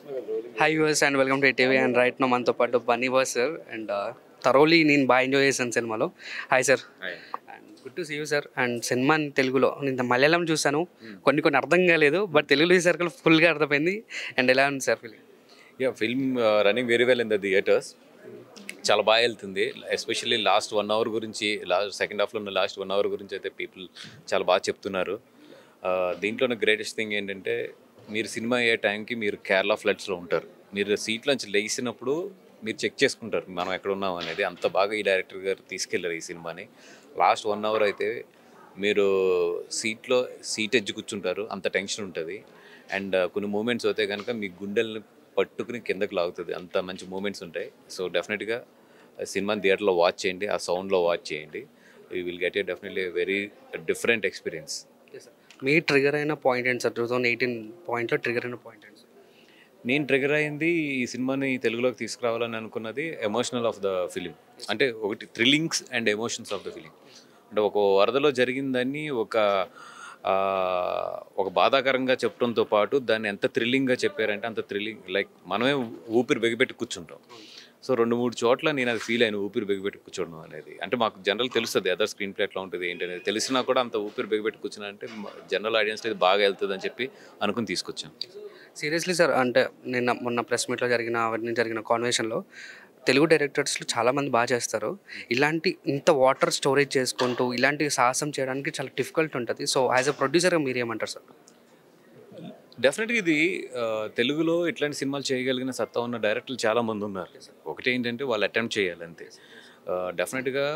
high US and welcome to TV and right now మనతో పాటు Bunny Vas sir and thoroughly నేను బాగా ఎంజాయ్ చేశాను సినిమాలో hi sir and good to see you sir and cinema తెలుగులో నేను మలయాళం చూసాను కొన్ని కొన్ని అర్థం కాలేదు బట్ తెలుగులో చూసారు ఫుల్గా అర్థమైంది అండ్ ఎలా ఉంది sir feeling yeah film running very well in the theatres చాలా బాగా వెళ్తుంది ఎస్పెషల్లీ లాస్ట్ వన్ అవర్ గురించి లాస్ట్ సెకండ్ హాఫ్లో ఉన్న లాస్ట్ వన్ అవర్ గురించి అయితే పీపుల్ చాలా బాగా చెప్తున్నారు Uh, దీంట్లో గ్రేటెస్ట్ థింగ్ ఏంటంటే మీరు సినిమా అయ్యే టైంకి మీరు కేరళ ఫ్లడ్స్లో ఉంటారు మీరు సీట్లోంచి లేచినప్పుడు మీరు చెక్ చేసుకుంటారు మనం ఎక్కడ ఉన్నాం అనేది అంత బాగా ఈ డైరెక్టర్ గారు తీసుకెళ్లారు ఈ సినిమాని లాస్ట్ వన్ అవర్ అయితే మీరు సీట్లో సీట్ ఎడ్జ్ కూర్చుంటారు అంత టెన్షన్ ఉంటుంది అండ్ కొన్ని మూమెంట్స్ అయితే కనుక మీ గుండెల్ని పట్టుకుని కిందకి లాగుతుంది అంత మంచి మూమెంట్స్ ఉంటాయి సో డెఫినెట్గా సినిమాని థియేటర్లో వాచ్ చేయండి ఆ సౌండ్లో వాచ్ చేయండి you will get a definitely very different experience మీ ట్రిగర్ అయిన పాయింట్ ఏంటి సార్ టూ థౌసండ్ ఎయిటీన్ పాయింట్లో ట్రిగర్ అయిన పాయింట్ ఏంటి సార్ నేను ట్రిగర్ అయింది ఈ సినిమాని తెలుగులోకి తీసుకురావాలని అనుకున్నది ఎమోషనల్ ఆఫ్ ద ఫిలిం అంటే ఒకటి thrillings and emotions of the film అంటే ఒక వరదలో జరిగిందని ఒక ఆ, ఒక బాధాకరంగా చెప్పడంతో పాటు దాన్ని ఎంత థ్రిల్లింగ్గా చెప్పారంటే అంత థ్రిల్లింగ్ లైక్ మనమే ఊపిరి బిగబెట్టి కూర్చుంటాం సో రెండు మూడు చోట్ల నేను అది ఫీల్ అయిన ఊపిరి బిగబెట్టి కూర్చోవడం అనేది అంటే మాకు జనరల్ తెలుస్తుంది అదర్ స్క్రీన్ ప్లే ఎట్లా ఉంటుంది ఏంటి అనేది తెలిసినా కూడా అంత ఊపిరి బిగబెట్టి కూర్చున్నా అంటే జనరల్ ఆడియన్స్ ఇది బాగా వెళ్తుంది అని చెప్పి అనుకుని తీసుకొచ్చాం సీరియస్లీ సార్ అంటే నిన్న మొన్న ప్రెస్ మీట్లో జరిగిన అవన్నీ జరిగిన కాన్వర్సేషన్లో తెలుగు డైరెక్టర్స్లో చాలామంది బాగా చేస్తారు ఇలాంటి ఇంత వాటర్ స్టోరేజ్ చేసుకుంటూ ఇలాంటి సాహసం చేయడానికి చాలా డిఫికల్ట్ ఉంటుంది సో యాజ్ అ ప్రొడ్యూసర్గా మీరు ఏమంటారు సార్ డెఫినెట్గా ఇది ఆ, తెలుగులో ఇట్లాంటి సినిమాలు చేయగలిగిన సత్తా ఉన్న డైరెక్టర్లు చాలా మంది ఉన్నారు ఒకటి ఏంటంటే వాళ్ళు అటెంప్ట్ చేయాలి అంతే డెఫినెట్గా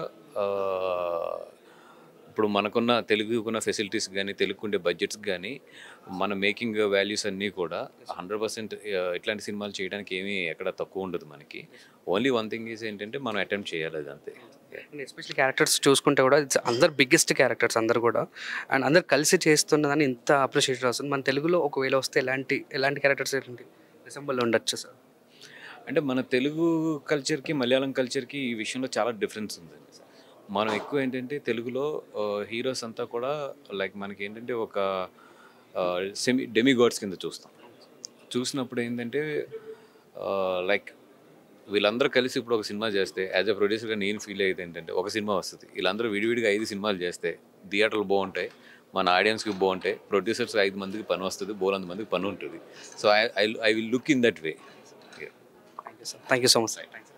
ఇప్పుడు మనకున్న తెలుగుకున్న ఫెసిలిటీస్ కానీ తెలుగుకుండే బడ్జెట్స్ కానీ మన మేకింగ్ వాల్యూస్ అన్నీ కూడా హండ్రెడ్ పర్సెంట్ ఇట్లాంటి సినిమాలు చేయడానికి ఏమీ ఎక్కడ తక్కువ ఉండదు మనకి ఓన్లీ వన్ థింగ్ ఈజ్ ఏంటంటే మనం అటెంప్ట్ చేయాలి అది అంతే అండ్ ఎస్పెషల్లీ క్యారెక్టర్స్ చూసుకుంటే కూడా it's అందరు బిగ్గెస్ట్ క్యారెక్టర్స్ అందరు కూడా అండ్ అందరు కలిసి చేస్తున్నదని ఇంత అప్రిషియేషన్ వస్తుంది మన తెలుగులో ఒకవేళ వస్తే ఎలాంటి ఎలాంటి క్యారెక్టర్స్ ఏంటి రిసెంబుల్ ఉండొచ్చు సార్ అంటే మన తెలుగు కల్చర్కి మలయాళం కల్చర్కి ఈ విషయంలో చాలా డిఫరెన్స్ ఉంది మనం ఎక్కువ ఏంటంటే తెలుగులో హీరోస్ అంతా కూడా లైక్ మనకి ఏంటంటే ఒక సెమీ డెమిగాడ్స్ కింద చూస్తాం చూసినప్పుడు ఏంటంటే లైక్ వీళ్ళందరూ కలిసి ఇప్పుడు ఒక సినిమా చేస్తే యాజ్ అ ప్రొడ్యూసర్గా నేను ఫీల్ అయ్యేది ఏంటంటే ఒక సినిమా వస్తుంది వీళ్ళందరూ విడివిడిగా ఐదు సినిమాలు చేస్తే థియేటర్లు బాగుంటాయి మన ఆడియన్స్కి బాగుంటాయి ప్రొడ్యూసర్స్ ఐదు మందికి పని వస్తుంది బోలంత మందికి పని ఉంటుంది so I I I will look in that way thank you sir thank you so much sir thank